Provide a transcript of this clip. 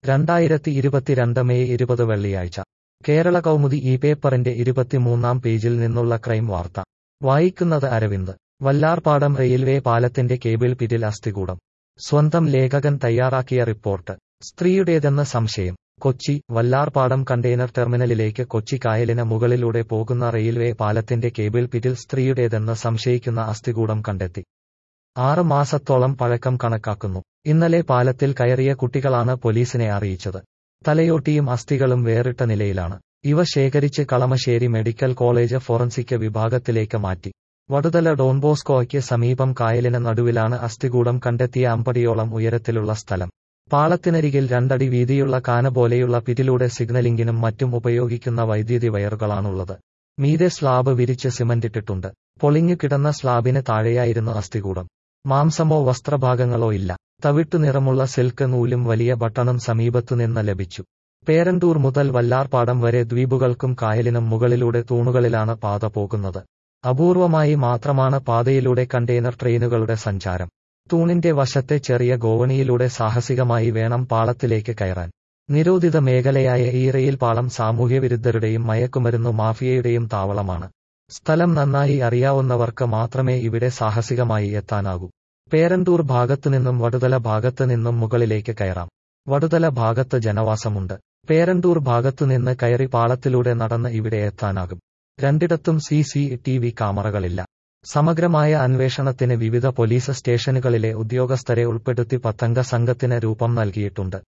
രണ്ടായിരത്തി ഇരുപത്തിരണ്ട് മെയ് ഇരുപത് വെള്ളിയാഴ്ച കേരള കൗമുദി ഈ പേപ്പറിന്റെ ഇരുപത്തിമൂന്നാം പേജിൽ നിന്നുള്ള ക്രൈം വാർത്ത വായിക്കുന്നത് അരവിന്ദ് വല്ലാർപാടം റെയിൽവേ പാലത്തിന്റെ കേബിൾ പിരിൽ അസ്ഥികൂടം സ്വന്തം ലേഖകൻ തയ്യാറാക്കിയ റിപ്പോർട്ട് സ്ത്രീയുടേതെന്ന് സംശയം കൊച്ചി വല്ലാർപാടം കണ്ടെയ്നർ ടെർമിനലിലേക്ക് കൊച്ചി കായലിന് മുകളിലൂടെ പോകുന്ന റെയിൽവേ പാലത്തിന്റെ കേബിൾ പിരിൽ സ്ത്രീയുടേതെന്ന് സംശയിക്കുന്ന അസ്ഥികൂടം കണ്ടെത്തി ആറ് മാസത്തോളം പഴക്കം കണക്കാക്കുന്നു ഇന്നലെ പാലത്തിൽ കയറിയ കുട്ടികളാണ് പോലീസിനെ അറിയിച്ചത് തലയോട്ടിയും അസ്ഥികളും വേറിട്ട നിലയിലാണ് ഇവ ശേഖരിച്ച് കളമശ്ശേരി മെഡിക്കൽ കോളേജ് ഫോറൻസിക് വിഭാഗത്തിലേക്ക് മാറ്റി വടുതല ഡോൺബോസ്കോയ്ക്ക് സമീപം കായലിന് നടുവിലാണ് അസ്ഥികൂടം കണ്ടെത്തിയ അമ്പടിയോളം ഉയരത്തിലുള്ള സ്ഥലം പാളത്തിനരികിൽ രണ്ടടി വീതിയുള്ള കാന പോലെയുള്ള പിരിലൂടെ സിഗ്നലിംഗിനും മറ്റും ഉപയോഗിക്കുന്ന വൈദ്യുതി വയറുകളാണുള്ളത് മീതെ സ്ലാബ് വിരിച്ച് സിമന്റിട്ടിട്ടുണ്ട് പൊളിഞ്ഞു കിടന്ന സ്ലാബിന് താഴെയായിരുന്നു അസ്ഥികൂടം മാംസമോ വസ്ത്രഭാഗങ്ങളോ ഇല്ല തവിട്ടു നിറമുള്ള സിൽക്ക് നൂലും വലിയ ബട്ടണും സമീപത്തുനിന്ന് ലഭിച്ചു പേരന്തൂർ മുതൽ വല്ലാർപാടം വരെ ദ്വീപുകൾക്കും കായലിനും മുകളിലൂടെ തൂണുകളിലാണ് പാത പോകുന്നത് അപൂർവമായി മാത്രമാണ് പാതയിലൂടെ കണ്ടെയ്നർ ട്രെയിനുകളുടെ സഞ്ചാരം തൂണിന്റെ വശത്തെ ചെറിയ ഗോവണിയിലൂടെ സാഹസികമായി വേണം പാളത്തിലേക്ക് കയറാൻ നിരോധിത മേഖലയായ ഈ റെയിൽ പാളം സാമൂഹ്യവിരുദ്ധരുടെയും മയക്കുമരുന്നു മാഫിയയുടെയും താവളമാണ് സ്ഥലം നന്നായി അറിയാവുന്നവർക്ക് മാത്രമേ ഇവിടെ സാഹസികമായി എത്താനാകൂ പേരന്തൂർ ഭാഗത്തുനിന്നും വടുതല ഭാഗത്ത് നിന്നും മുകളിലേക്ക് കയറാം വടുതല ഭാഗത്ത് ജനവാസമുണ്ട് പേരന്തൂർ ഭാഗത്തുനിന്ന് കയറി പാളത്തിലൂടെ നടന്ന് ഇവിടെ എത്താനാകും രണ്ടിടത്തും സി സി ടി വി ക്യാമറകളില്ല സമഗ്രമായ അന്വേഷണത്തിന് വിവിധ പോലീസ് സ്റ്റേഷനുകളിലെ ഉദ്യോഗസ്ഥരെ ഉൾപ്പെടുത്തി പത്തംഗ സംഘത്തിന് രൂപം നൽകിയിട്ടുണ്ട്